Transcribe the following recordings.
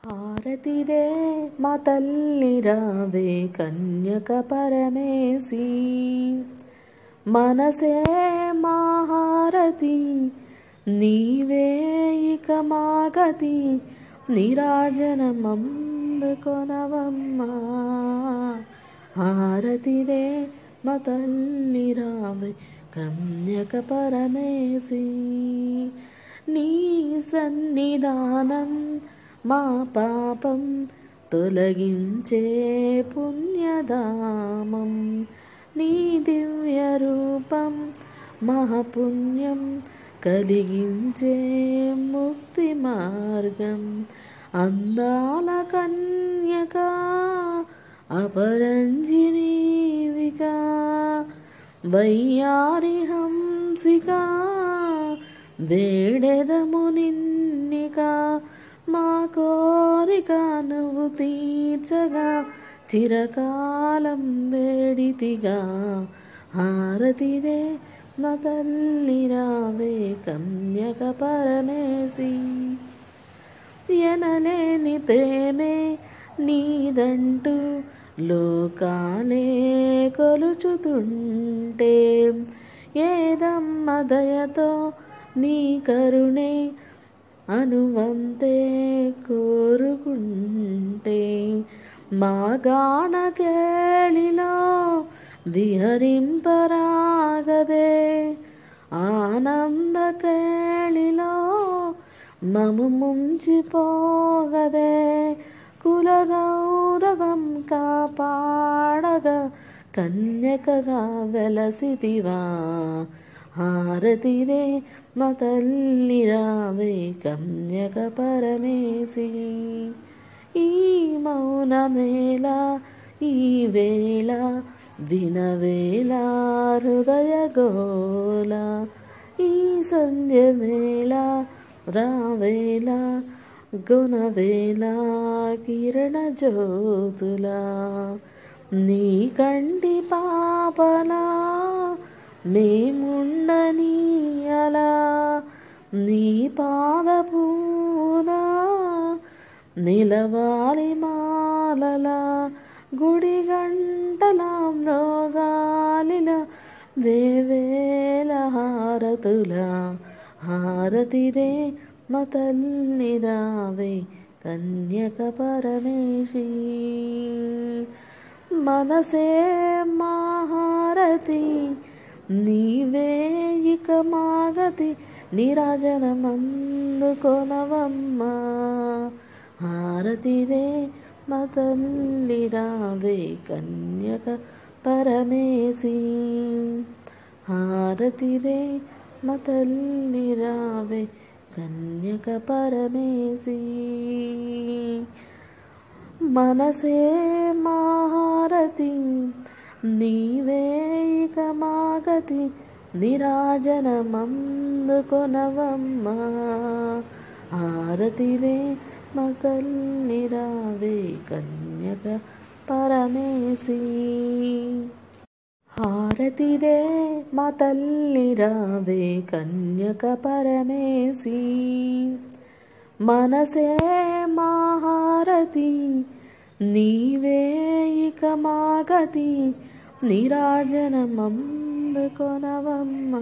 హారతిదే మా తల్లి రావే కన్యక పరమేసి మనసే మా హారతి నీవే ఇక మాగతి నిరాజనమందుకొనవమ్మా హారతిదే మా తల్లి రావే కన్యక పరమేసి నీ సన్నిధానం మా పాపం తొలగించే పుణ్యధామం నీ దివ్య రూపం మహాపుణ్యం కలిగించే ముక్తి మార్గం అందాల కన్యక అపరంజినీవిగా వయ్యారి హంసిక వేడెదము నిన్నిక మా కోరిక నువ్వు తీర్చగా చిరకాలం వేడితిగా హారతిదే నా తల్లి రావే కన్యక పరమేసి ఎనలేని ప్రేమే నీదంటూ లోకాలే కొలుచుతుంటే ఏదమ్మ దయతో నీ కరుణే అనువంతే కోరుకుంటే మా గాన కేళిలో విహరింపరాగదే ఆనంద కేళిలో మము ముంచిపోగదే కులగౌరవం కాపాడగా కన్యకగా వెలసిదివా హారతిరే మా తల్లి రావే కన్యక పరమేసి ఈ మౌనమేళ ఈ వేళ వినవేళ హృదయ గోల ఈ సంధ్య వేళ రావేళ గుణవేళ కిరణ జ్యోతులా నీ కంటి పాపలా మేముండని అలా నీ పాద పూలా నిలవాలి మాలలా గుడి గంటల మ్రోగాలిల వేవేల హారతుల హారతిరే మా తల్లి రావే కన్యక పరమేశి మనసే మాహారతి నీవే ఇక మాగతి నిరాజనమందుకొనవమ్మా హారతిరే మా తల్లి రావే కన్యక పరమేసి హారతిరే మా తల్లి రావే కన్యక పరమేసి మనసే మాహారతి నీవే ఇక మాగతి నిరాజనమందుకొనవమ్మా హారతిరే మా తల్లి రావే కన్యక పరమేసి హారతిదే మా తల్లి రావే కన్యక పరమేసి మనసే మాహారతి నీవే ఇక మాగతి నిరాజనమందుకొనవమ్మా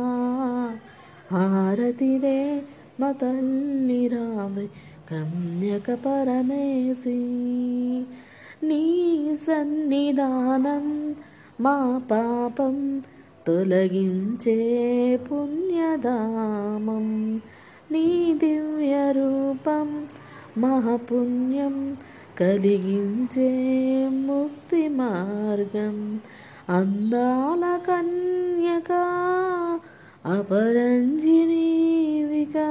హారతిదే మా తల్లి రావే కన్యక పరమేసి నీ సన్నిధానం మా పాపం తొలగించే పుణ్యధామం నీ దివ్య రూపం మహాపుణ్యం కలిగించే ముక్తి మార్గం అందాల కన్యక అపరంజినీవిగా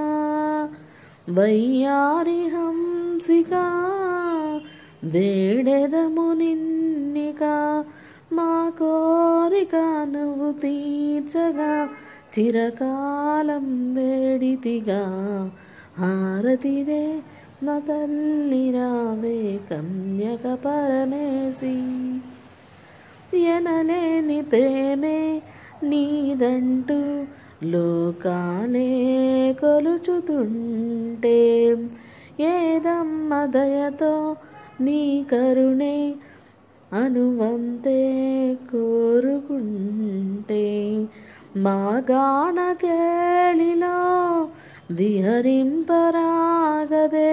వయ్యారి హంసిక వేడెదము నిన్నిక మా కోరిక నువ్వు తీర్చగా చిరకాలం వేడితిగా హారతిదే నా తల్లి రావే కన్యక పరమేసి ఎనలేని ప్రేమే నీదంటూ లోకాలే కొలుచుతుంటే ఏదమ్మ దయతో నీ కరుణే అనువంతే కోరుకుంటే మా గాన కేళిలో విహరింపరాగదే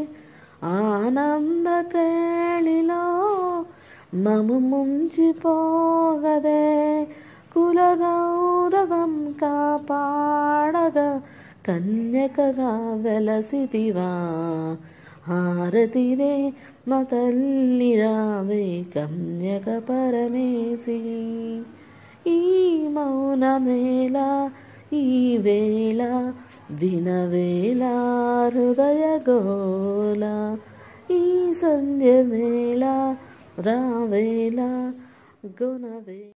ఆనంద కేళిలో మము ముంచిపోగదే కులగౌరవం కాపాడగా కన్యకగా వెలసిదివా హారతిరే మా తల్లి రావే కన్యక పరమేసి ఈ మౌనమేళ ఈ వేళ వినవేళ హృదయ గోల ఈ సంధ్య వేళ రావేళ గుణవే